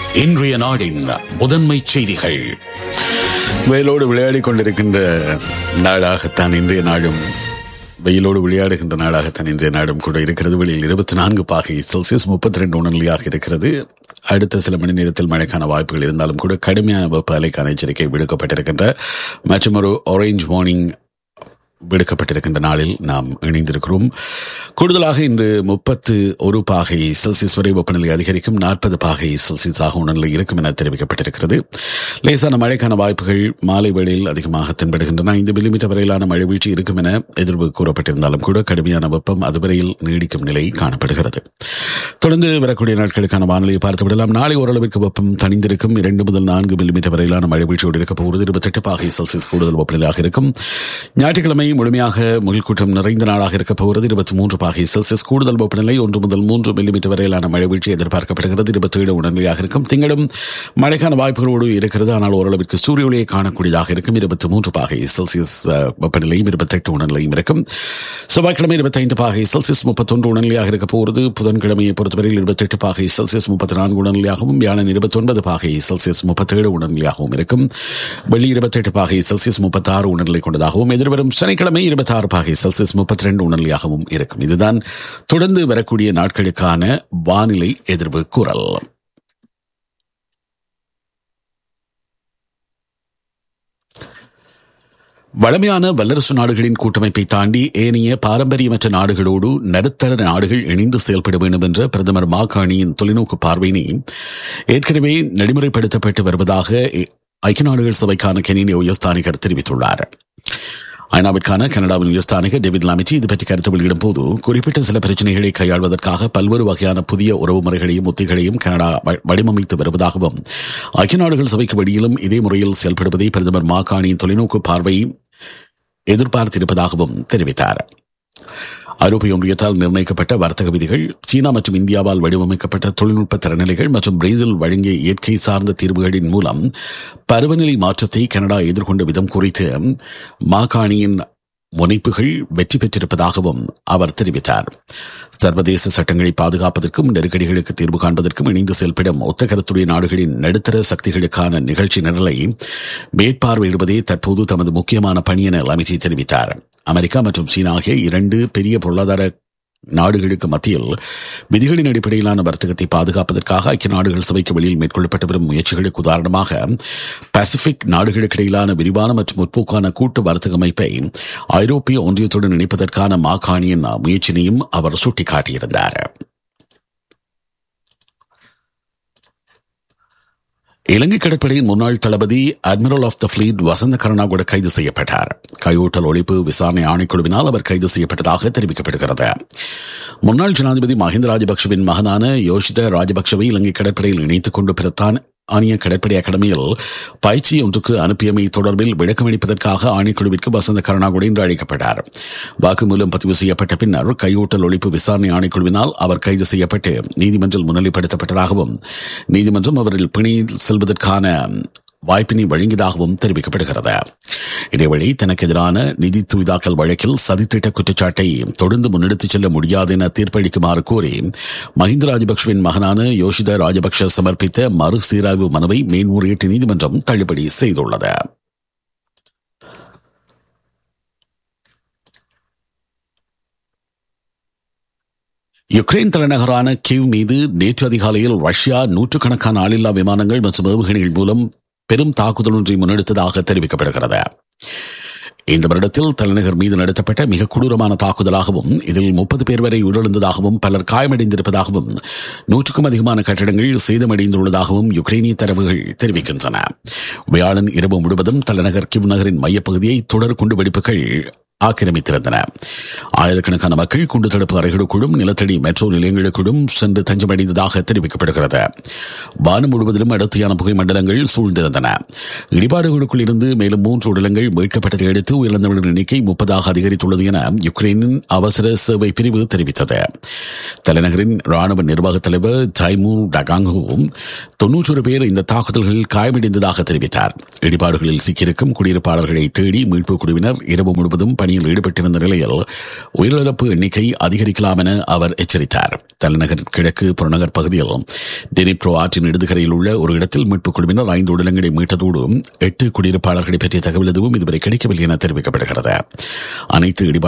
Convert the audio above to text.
இன்றைய நாடின் முதன்மை செய்திகள் வெயிலோடு விளையாடி கொண்டிருக்கின்ற நாளாகத்தான் இன்றைய நாடும் வெயிலோடு விளையாடுகின்ற நாளாகத்தான் இன்றைய நாடும் கூட இருக்கிறது வெளியில் இருபத்தி நான்கு பாகை செல்சியஸ் முப்பத்தி ரெண்டு உணர்நிலையாக இருக்கிறது அடுத்த சில மணி நேரத்தில் மழைக்கான வாய்ப்புகள் இருந்தாலும் கூட கடுமையான வெப்ப அலைக்கான எச்சரிக்கை விடுக்கப்பட்டிருக்கின்ற மற்றும் ஒரு ஆரஞ்ச் வார்னிங் விடுக்கப்பட்டிருக்கின்ற நாளில் நாம் இணைந்திருக்கிறோம் கூடுதலாக இன்று முப்பத்து ஒரு பாகை செல்சியஸ் வரை வெப்பநிலை அதிகரிக்கும் நாற்பது பாகை செல்சியஸாக உணர்நிலை இருக்கும் என தெரிவிக்கப்பட்டிருக்கிறது லேசான மழைக்கான வாய்ப்புகள் மாலை வேளையில் அதிகமாக தென்படுகின்றன ஐந்து மில்லிமீட்டர் வரையிலான மழை வீழ்ச்சி இருக்கும் என எதிர்வு கூறப்பட்டிருந்தாலும் கூட கடுமையான வெப்பம் அதுவரையில் நீடிக்கும் நிலை காணப்படுகிறது தொடர்ந்து வரக்கூடிய நாட்களுக்கான வானிலையை பார்த்து விடலாம் நாளை ஓரளவிற்கு வெப்பம் தணிந்திருக்கும் இரண்டு முதல் நான்கு மில்லிமீட்டர் வரையிலான மழை வீழ்ச்சியோடு இருக்க போகிறது இருபத்தெட்டு பாகை செல்சியஸ் கூடுதல் வெப்பநிலையாக இருக்கும் ஞாயிற்றுக்கிழமை முழுமையாக முகில்கூட்டம் நிறைந்த நாளாக இருக்க போகிறது இருபத்தி மூன்று பாகை செல்சியஸ் கூடுதல் வெப்பநிலை ஒன்று முதல் மூன்று மில்லிமீட்டர் வரையிலான மழை வீழ்ச்சி எதிர்பார்க்கப்படுகிறது இருபத்தி ஏழு உடனடியாக இருக்கும் திங்களும் மழைக்கான வாய்ப்புகளோடு இருக்கிறது ஆனால் ஓரளவிற்கு சூரிய ஒளியை காணக்கூடியதாக இருக்கும் இருபத்தி மூன்று பாகை செல்சியஸ் அஹ், வெப்பநிலையும் இருபத்தெட்டு உணர்நிலையும் இருக்கும் செவ்வாய்க்கிழமை இருபத்தைந்து பாகை செல்சியஸ் முப்பத்தொன்று உணர்நிலையாக இருக்க போகிறது புதன்கிழமையை பொறுத்தவரையில் இருபத்தெட்டு பாகை செல்சியஸ் முப்பத்தி நான்கு உணர்நிலையாகவும் வியாழன் இருபத்தொன்பது பாகை செல்சியஸ் முப்பத்தேழு உணர்நிலையாகவும் இருக்கும் வெள்ளி இருபத்தெட்டு பாகை செல்சியஸ் முப்பத்தாறு உணர்நிலை கொண்டதாகவும் எதிர்வரும் சனிக்கிழமை இருபத்தாறு பாகை செல்சியஸ் முப்பத்தி ரெண்டு உணர்நிலையாகவும் இருக்கும் இதுதான் தொடர்ந்து வரக்கூடிய நாட்களுக்கான வானிலை எதிர்வு குரல் வளமையான வல்லரசு நாடுகளின் கூட்டமைப்பை தாண்டி ஏனைய பாரம்பரியமற்ற நாடுகளோடு நடுத்தர நாடுகள் இணைந்து செயல்பட வேண்டும் என்ற பிரதமர் மாகாணியின் தொலைநோக்கு பார்வையினை ஏற்கனவே நடைமுறைப்படுத்தப்பட்டு வருவதாக ஐக்கிய நாடுகள் சபைக்கான கெனிய உயர்ஸ்தானிகர் தெரிவித்துள்ளார் ஐநாவிற்கான கனடாவின் உயர்ஸ்தானிகர் டேவிட் லாமிச்சி இது பற்றி கருத்து வெளியிடும் போது குறிப்பிட்ட சில பிரச்சனைகளை கையாள்வதற்காக பல்வேறு வகையான புதிய உறவு முறைகளையும் உத்திகளையும் கனடா வ- வடிவமைத்து வருவதாகவும் ஐக்கிய நாடுகள் சபைக்கு வெளியிலும் இதே முறையில் செயல்படுவதை பிரதமர் மாகாணியின் தொலைநோக்கு பார்வை எதிர்பார்த்திருப்பதாகவும் தெரிவித்தார் ஐரோப்பிய ஒன்றியத்தால் நிர்ணயிக்கப்பட்ட வர்த்தக விதிகள் சீனா மற்றும் இந்தியாவால் வடிவமைக்கப்பட்ட தொழில்நுட்ப திறநிலைகள் மற்றும் பிரேசில் வழங்கிய இயற்கை சார்ந்த தீர்வுகளின் மூலம் பருவநிலை மாற்றத்தை கனடா எதிர்கொண்ட விதம் குறித்து மாகாணியின் முனைப்புகள் வெற்றி பெற்றிருப்பதாகவும் அவர் தெரிவித்தார் சர்வதேச சட்டங்களை பாதுகாப்பதற்கும் நெருக்கடிகளுக்கு தீர்வு காண்பதற்கும் இணைந்து செயல்படும் ஒத்த கருத்துடைய நாடுகளின் நடுத்தர சக்திகளுக்கான நிகழ்ச்சி நிரலை மேற்பார்வையிடுவதே தற்போது தமது முக்கியமான பணி என அமைச்சர் தெரிவித்தார் அமெரிக்கா மற்றும் சீனா ஆகிய இரண்டு பெரிய பொருளாதார நாடுகளுக்கு மத்தியில் விதிகளின் அடிப்படையிலான வர்த்தகத்தை பாதுகாப்பதற்காக ஐக்கிய நாடுகள் சபைக்கு வெளியில் மேற்கொள்ளப்பட்டு வரும் முயற்சிகளுக்கு உதாரணமாக பசிபிக் நாடுகளுக்கு இடையிலான விரிவான மற்றும் முற்போக்கான கூட்டு வர்த்தக அமைப்பை ஐரோப்பிய ஒன்றியத்துடன் இணைப்பதற்கான மாகாணியின் முயற்சினையும் அவர் சுட்டிக்காட்டியிருந்தார் இலங்கை கடற்படையின் முன்னாள் தளபதி admiral of the fleet Vasantha Karannagoda கைது செய்யப்பட்டார் கையூட்டல் ஒழிப்பு விசாரணை ஆணைக்குழுவினால் அவர் கைது செய்யப்பட்டதாக தெரிவிக்கப்படுகிறது முன்னாள் ஜனாதிபதி மஹிந்த ராஜபக்சவின் மகனான யோஷித ராஜபக்சவை இலங்கை கடற்படையில் இணைத்துக் கொண்டு பிரதான் ஆணைய கடற்படை அகாடமியில் பயிற்சி ஒன்றுக்கு அனுப்பியமை தொடர்பில் விளக்கமளிப்பதற்காக ஆணைக்குழுவிற்கு வசந்த கருணாகுடி இன்று அழைக்கப்பட்டார் வாக்குமூலம் பதிவு செய்யப்பட்ட பின்னர் கையூட்டல் ஒழிப்பு விசாரணை ஆணைக்குழுவினால் அவர் கைது செய்யப்பட்டு நீதிமன்றில் முன்னிலைப்படுத்தப்பட்டதாகவும் நீதிமன்றம் அவரில் பிணையில் செல்வதற்கான வாய்ப்பினை வழங்கியதாகவும் தெரிவிக்கப்படுகிறது இதேவழி தனக்கு எதிரான நிதி துய்தாக்கல் வழக்கில் சதித்திட்ட குற்றச்சாட்டை தொடர்ந்து முன்னெடுத்துச் செல்ல முடியாது என தீர்ப்பளிக்குமாறு கோரி மஹிந்த ராஜபக்சவின் மகனான யோஷித ராஜபக்ஷ சமர்ப்பித்த மறுசீராய்வு மனுவை மேன்முறையீட்டு நீதிமன்றம் தள்ளுபடி செய்துள்ளது யுக்ரைன் தலைநகரான கிவ் மீது நேற்று அதிகாலையில் ரஷ்யா நூற்றுக்கணக்கான ஆளில்லா விமானங்கள் மற்றும் ஏவுகணைகள் மூலம் பெரும் தாக்குதல் ஒன்றை முன்னெடுத்ததாக தெரிவிக்கப்படுகிறது இந்த வருடத்தில் தலைநகர் மீது நடத்தப்பட்ட மிக கொடூரமான தாக்குதலாகவும் இதில் முப்பது பேர் வரை உயிரிழந்ததாகவும் பலர் காயமடைந்திருப்பதாகவும் நூற்றுக்கும் அதிகமான கட்டடங்கள் சேதமடைந்துள்ளதாகவும் யுக்ரைனிய தரவுகள் தெரிவிக்கின்றன வியாழன் இரவு முழுவதும் தலைநகர் கிவ் நகரின் மையப்பகுதியை தொடர் குண்டுவெடிப்புகள் ஆக்கிரமித்திருந்தன ஆயிரக்கணக்கான மக்கள் குண்டு தடுப்பு அறைகளுக்குள்ளும் நிலத்தடி மெட்ரோ நிலையங்களுக்குள்ளும் சென்று தஞ்சமடைந்ததாக தெரிவிக்கப்படுகிறது வானம் முழுவதிலும் அடர்த்தியான புகை மண்டலங்கள் சூழ்ந்திருந்தன இடிபாடுகளுக்குள் இருந்து மேலும் மூன்று உடலங்கள் மீட்கப்பட்டதை அடுத்து உயிரிழந்தவர்களின் எண்ணிக்கை முப்பதாக அதிகரித்துள்ளது என யுக்ரைனின் அவசர சேவை பிரிவு தெரிவித்தது தலைநகரின் ராணுவ நிர்வாக தலைவர் டைமு டகாங்கு தொன்னூற்றொரு பேர் இந்த தாக்குதல்களில் காயமடைந்ததாக தெரிவித்தார் இடிபாடுகளில் சிக்கியிருக்கும் குடியிருப்பாளர்களை தேடி மீட்புக் குழுவினர் இரவு முழுவதும் பணி பணியில் ஈடுபட்டிருந்த நிலையில் உயிரிழப்பு எண்ணிக்கை அதிகரிக்கலாம் என அவர் எச்சரித்தார் தலைநகர் கிழக்கு புறநகர் பகுதியில் டெனிப்ரோ ஆற்றின் இடதுகரையில் உள்ள ஒரு இடத்தில் மீட்புக் குழுவினர் ஐந்து உடலங்களை மீட்டதோடு எட்டு குடியிருப்பாளர்களை பற்றிய தகவல் எதுவும் இதுவரை கிடைக்கவில்லை என தெரிவிக்கப்படுகிறது அனைத்து இடிபாடு